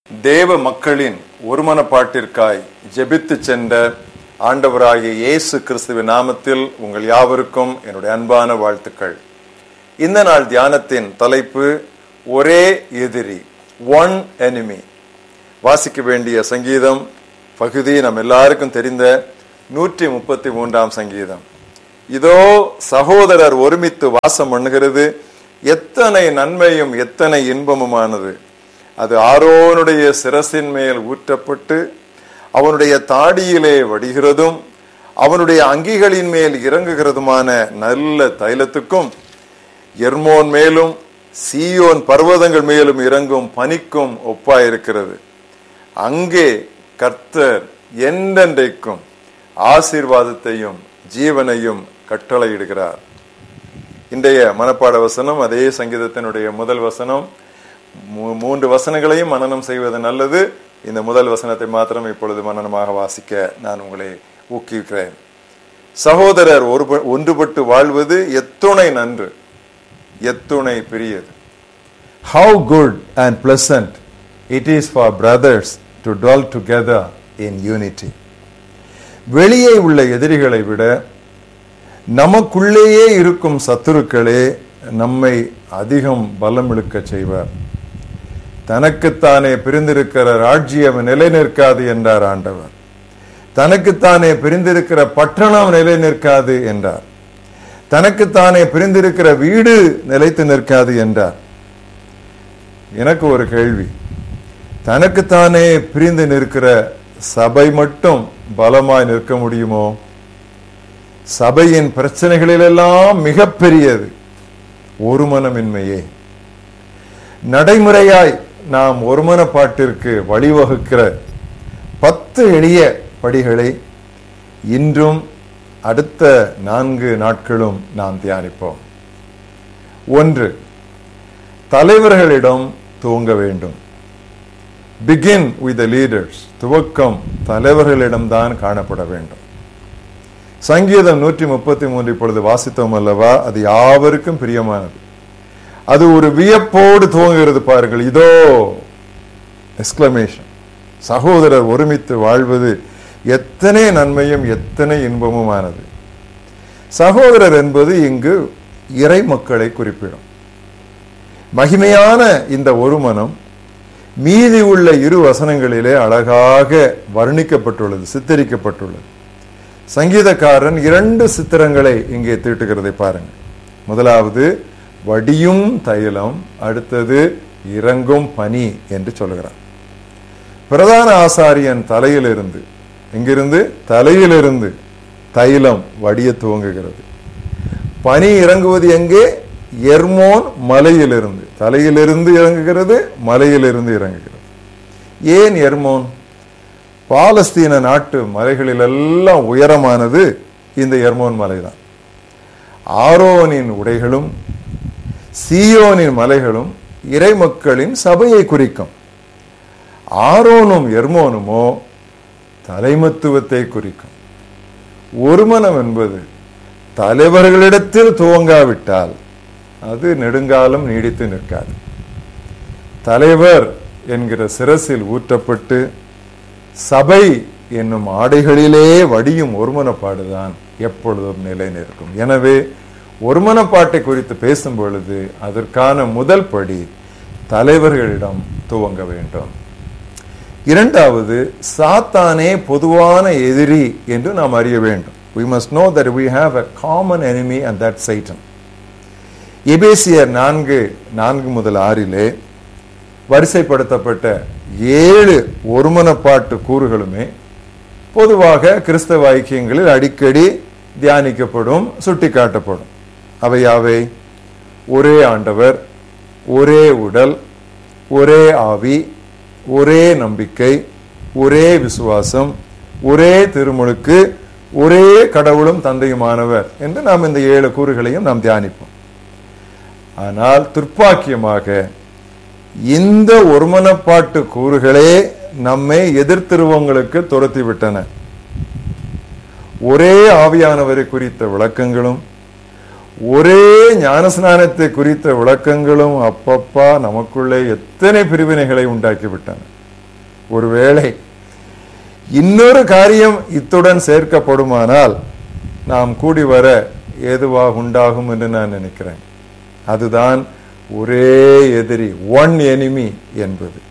தேவ மக்களின் ஒருமனப்பாட்டிற்காய் ஜெபித்து சென்ற ஆண்டவராகிய இயேசு கிறிஸ்துவின் நாமத்தில் உங்கள் யாவருக்கும் என்னுடைய அன்பான வாழ்த்துக்கள் இந்த நாள் தியானத்தின் தலைப்பு ஒரே எதிரி ஒன் enemy வாசிக்க வேண்டிய சங்கீதம் பகுதி நம் எல்லாருக்கும் தெரிந்த நூற்றி முப்பத்தி மூன்றாம் சங்கீதம் இதோ சகோதரர் ஒருமித்து வாசம் பண்ணுகிறது எத்தனை நன்மையும் எத்தனை இன்பமுமானது அது ஆரோனுடைய சிரசின் மேல் ஊற்றப்பட்டு அவனுடைய தாடியிலே வடிகிறதும் அவனுடைய அங்கிகளின் மேல் இறங்குகிறதுமான நல்ல தைலத்துக்கும் எர்மோன் மேலும் சீயோன் பர்வதங்கள் மேலும் இறங்கும் பனிக்கும் ஒப்பாயிருக்கிறது அங்கே கர்த்தர் என்றென்றைக்கும் ஆசீர்வாதத்தையும் ஜீவனையும் கட்டளையிடுகிறார் இன்றைய மனப்பாட வசனம் அதே சங்கீதத்தினுடைய முதல் வசனம் மூ- மூன்று வசனங்களையும் மனனம் செய்வது நல்லது இந்த முதல் வசனத்தை மாத்திரம் இப்பொழுது மனனமாக வாசிக்க நான் உங்களை ஊக்குவிக்கிறேன் சகோதரர் ஒரு ஒன்றுபட்டு வாழ்வது எத்துணை நன்று எத்துணை பெரியது How good and pleasant it is for brothers to dwell together in unity. வெளியே உள்ள எதிரிகளை விட நமக்குள்ளேயே இருக்கும் சத்துருக்களே நம்மை அதிகம் பலம் இழுக்கச் செய்வார் தனக்குத்தானே பிரிந்திருக்கிற ராஜ்யம் நிலை நிற்காது என்றார் ஆண்டவர் தனக்குத்தானே பிரிந்திருக்கிற பட்டணம் நிலை நிற்காது என்றார் தனக்குத்தானே பிரிந்திருக்கிற வீடு நிலைத்து நிற்காது என்றார் எனக்கு ஒரு கேள்வி தனக்குத்தானே பிரிந்து நிற்கிற சபை மட்டும் பலமாய் நிற்க முடியுமோ சபையின் பிரச்சனைகளிலெல்லாம் மிகப்பெரியது ஒருமனமின்மையே நடைமுறையாய் நாம் ஒருமனப்பாட்டிற்கு வழிவகுக்கிற பத்து எளிய படிகளை இன்றும் அடுத்த நான்கு நாட்களும் நாம் தியானிப்போம் ஒன்று தலைவர்களிடம் துவங்க வேண்டும் பிகின் with the leaders துவக்கம் தலைவர்களிடம்தான் காணப்பட வேண்டும் சங்கீதம் நூற்றி முப்பத்தி மூன்று இப்பொழுது வாசித்தோம் அல்லவா அது யாவருக்கும் பிரியமானது அது ஒரு வியப்போடு துவங்குகிறது பாருங்கள் இதோ எக்ஸ்கிளமேஷன் சகோதரர் ஒருமித்து வாழ்வது எத்தனை நன்மையும் எத்தனை இன்பமுமானது சகோதரர் என்பது இங்கு இறை மக்களை குறிப்பிடும் மகிமையான இந்த ஒருமனம் மீதி உள்ள இரு வசனங்களிலே அழகாக வர்ணிக்கப்பட்டுள்ளது சித்தரிக்கப்பட்டுள்ளது சங்கீதக்காரன் இரண்டு சித்திரங்களை இங்கே தீட்டுகிறதை பாருங்கள் முதலாவது வடியும் தைலம் அடுத்தது இறங்கும் பனி என்று சொல்லுகிறார் பிரதான ஆசாரியன் தலையிலிருந்து இங்கிருந்து தலையிலிருந்து தைலம் வடிய துவங்குகிறது பனி இறங்குவது எங்கே எர்மோன் மலையிலிருந்து தலையிலிருந்து இறங்குகிறது மலையிலிருந்து இறங்குகிறது ஏன் எர்மோன் பாலஸ்தீன நாட்டு மலைகளில் எல்லாம் உயரமானது இந்த எர்மோன் மலைதான் ஆரோனின் உடைகளும் சீயோனின் மலைகளும் இறைமக்களின் சபையை குறிக்கும் ஆரோனும் எர்மோனுமோ தலைமத்துவத்தை குறிக்கும் ஒருமனம் என்பது தலைவர்களிடத்தில் துவங்காவிட்டால் அது நெடுங்காலம் நீடித்து நிற்காது தலைவர் என்கிற சிரசில் ஊற்றப்பட்டு சபை என்னும் ஆடைகளிலே வடியும் ஒருமனப்பாடுதான் எப்பொழுதும் நிலை நிற்கும் எனவே ஒருமனப்பாட்டை குறித்து பேசும் பொழுது அதற்கான முதல் படி தலைவர்களிடம் துவங்க வேண்டும் இரண்டாவது சாத்தானே பொதுவான எதிரி என்று நாம் அறிய வேண்டும் we must know that we have a common enemy and that's satan எபேசியர் நான்கு நான்கு முதல் ஆறிலே வரிசைப்படுத்தப்பட்ட ஏழு ஒருமனப்பாட்டு கூறுகளுமே பொதுவாக கிறிஸ்தவ ஐக்கியங்களில் அடிக்கடி தியானிக்கப்படும் சுட்டிக்காட்டப்படும் அவை யாவை ஒரே ஆண்டவர் ஒரே உடல் ஒரே ஆவி ஒரே நம்பிக்கை ஒரே விசுவாசம் ஒரே திருமுழுக்கு ஒரே கடவுளும் தந்தையுமானவர் என்று நாம் இந்த ஏழு கூறுகளையும் நாம் தியானிப்போம் ஆனால் துர்ப்பாக்கியமாக இந்த ஒருமனப்பாட்டு கூறுகளே நம்மை எதிர்த்திருவங்களுக்கு துரத்தி விட்டன ஒரே ஆவியானவரை குறித்த விளக்கங்களும் ஒரே ஞானஸ்நானத்தை குறித்த விளக்கங்களும் அப்பப்பா நமக்குள்ளே எத்தனை பிரிவினைகளை உண்டாக்கி விட்டன ஒருவேளை இன்னொரு காரியம் இத்துடன் சேர்க்கப்படுமானால் நாம் கூடி வர ஏதுவாக உண்டாகும் என்று நான் நினைக்கிறேன் அதுதான் ஒரே எதிரி ஒன் எனிமி என்பது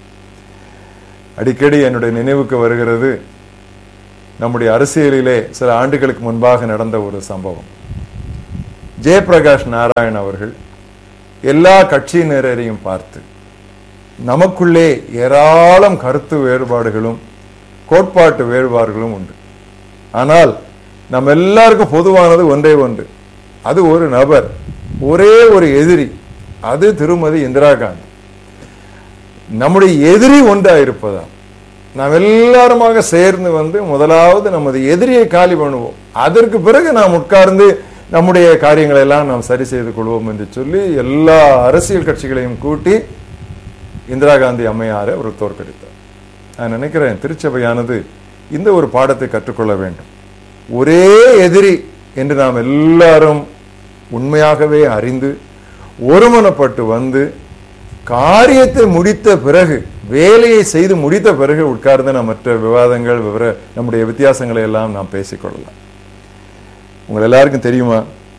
அடிக்கடி என்னுடைய நினைவுக்கு வருகிறது நம்முடைய அரசியலிலே சில ஆண்டுகளுக்கு முன்பாக நடந்த ஒரு சம்பவம் ஜெயபிரகாஷ் நாராயண் அவர்கள் எல்லா கட்சியினரையும் பார்த்து நமக்குள்ளே ஏராளம் கருத்து வேறுபாடுகளும் கோட்பாட்டு வேறுபாடுகளும் உண்டு ஆனால் நம்ம எல்லாருக்கும் பொதுவானது ஒன்றே ஒன்று அது ஒரு நபர் ஒரே ஒரு எதிரி அது திருமதி இந்திரா காந்தி நம்முடைய எதிரி ஒன்றா இருப்பதால் நாம் எல்லாருமாக சேர்ந்து வந்து முதலாவது நமது எதிரியை காலி பண்ணுவோம் அதற்கு பிறகு நாம் உட்கார்ந்து நம்முடைய காரியங்களை எல்லாம் நாம் சரி செய்து கொள்வோம் என்று சொல்லி எல்லா அரசியல் கட்சிகளையும் கூட்டி இந்திரா காந்தி அம்மையாரை அவர் தோற்கடித்தார் நான் நினைக்கிறேன் திருச்சபையானது இந்த ஒரு பாடத்தை கற்றுக்கொள்ள வேண்டும் ஒரே எதிரி என்று நாம் எல்லாரும் உண்மையாகவே அறிந்து ஒருமனப்பட்டு வந்து காரியத்தை முடித்த பிறகு வேலையை செய்து முடித்த பிறகு உட்கார்ந்து நாம் மற்ற விவாதங்கள் விவர நம்முடைய வித்தியாசங்களை எல்லாம் நாம் பேசிக்கொள்ளலாம் உங்கள் எல்லாருக்கும் தெரியுமா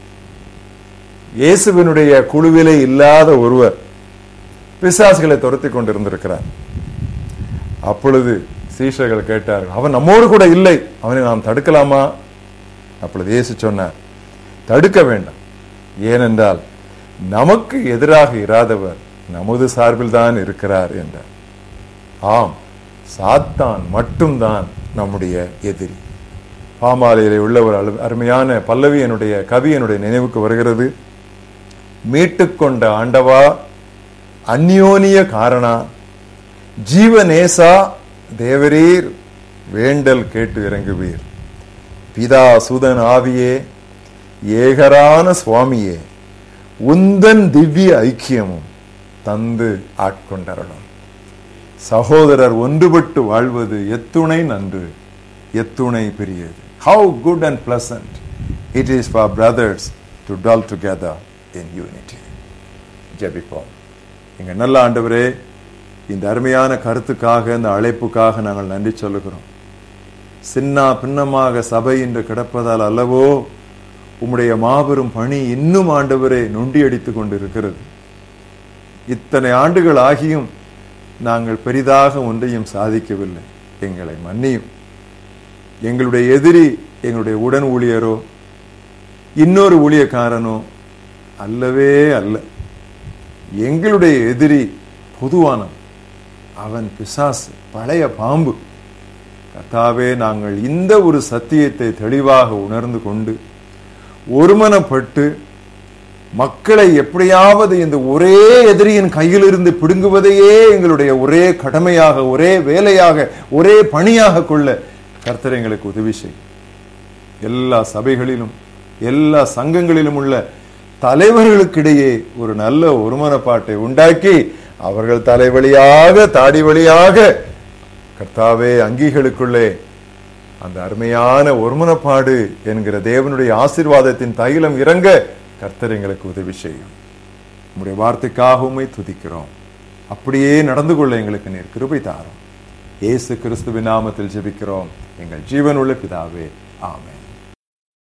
இயேசுவினுடைய குழுவிலே இல்லாத ஒருவர் பிசாசுகளை துரத்தி கொண்டிருந்திருக்கிறார் அப்பொழுது சீஷர்கள் கேட்டார்கள் அவன் நம்மோடு கூட இல்லை அவனை நாம் தடுக்கலாமா அப்பொழுது இயேசு சொன்னார் தடுக்க வேண்டாம் ஏனென்றால் நமக்கு எதிராக இராதவர் நமது சார்பில் தான் இருக்கிறார் என்றார் ஆம் சாத்தான் மட்டும்தான் நம்முடைய எதிரி பாமாலையிலே உள்ள ஒரு அழு- அருமையான பல்லவி என்னுடைய கவி என்னுடைய நினைவுக்கு வருகிறது மீட்டுக்கொண்ட ஆண்டவா அந்யோனிய காரணா ஜீவநேசா தேவரீர் வேண்டல் கேட்டு இறங்குவீர் பிதா சுதன் ஆவியே ஏகரான சுவாமியே உந்தன் திவ்ய ஐக்கியமும் தந்து ஆட்கொண்டரணும் சகோதரர் ஒன்றுபட்டு வாழ்வது எத்துணை நன்று எத்துணை பெரியது how good and pleasant it is for brothers to dwell together in unity ஜெபிப்போம் எங்க நல்ல ஆண்டவரே இந்த அருமையான கருத்துக்காக இந்த அழைப்புக்காக நாங்கள் நன்றி சொல்லுகிறோம் சின்ன பின்னமாக சபை என்று கிடப்பதால் அல்லவோ உம்முடைய மாபெரும் பணி இன்னும் ஆண்டவரே நொண்டி அடித்துக் கொண்டிருக்கிறது இத்தனை ஆண்டுகள் ஆகியும் நாங்கள் பெரிதாக ஒன்றையும் சாதிக்கவில்லை எங்களை மன்னியும் எங்களுடைய எதிரி எங்களுடைய உடன் ஊழியரோ இன்னொரு ஊழியக்காரனோ அல்லவே அல்ல எங்களுடைய எதிரி பொதுவானவன் அவன் பிசாசு பழைய பாம்பு கர்த்தாவே நாங்கள் இந்த ஒரு சத்தியத்தை தெளிவாக உணர்ந்து கொண்டு ஒருமனப்பட்டு மக்களை எப்படியாவது இந்த ஒரே எதிரியின் கையிலிருந்து பிடுங்குவதையே எங்களுடைய ஒரே கடமையாக ஒரே வேலையாக ஒரே பணியாக கொள்ள கர்த்தர் எங்களுக்கு உதவி செய்யும் எல்லா சபைகளிலும் எல்லா சங்கங்களிலும் உள்ள தலைவர்களுக்கிடையே ஒரு நல்ல ஒருமனப்பாட்டை உண்டாக்கி அவர்கள் தலை வழியாக தாடி வழியாக கர்த்தாவே அங்கிகளுக்குள்ளே அந்த அருமையான ஒருமனப்பாடு என்கிற தேவனுடைய ஆசீர்வாதத்தின் தைலம் இறங்க கர்த்தர் எங்களுக்கு உதவி செய்யும் உம்முடைய வார்த்தைக்காக உம்மை துதிக்கிறோம் அப்படியே நடந்து கொள்ள எங்களுக்கு நீர் கிருபை தாரும் இயேசு கிறிஸ்துவின் நாமத்தில் ஜெபிக்கிறோம் எங்கள் ஜீவனுள்ள பிதாவே ஆமென்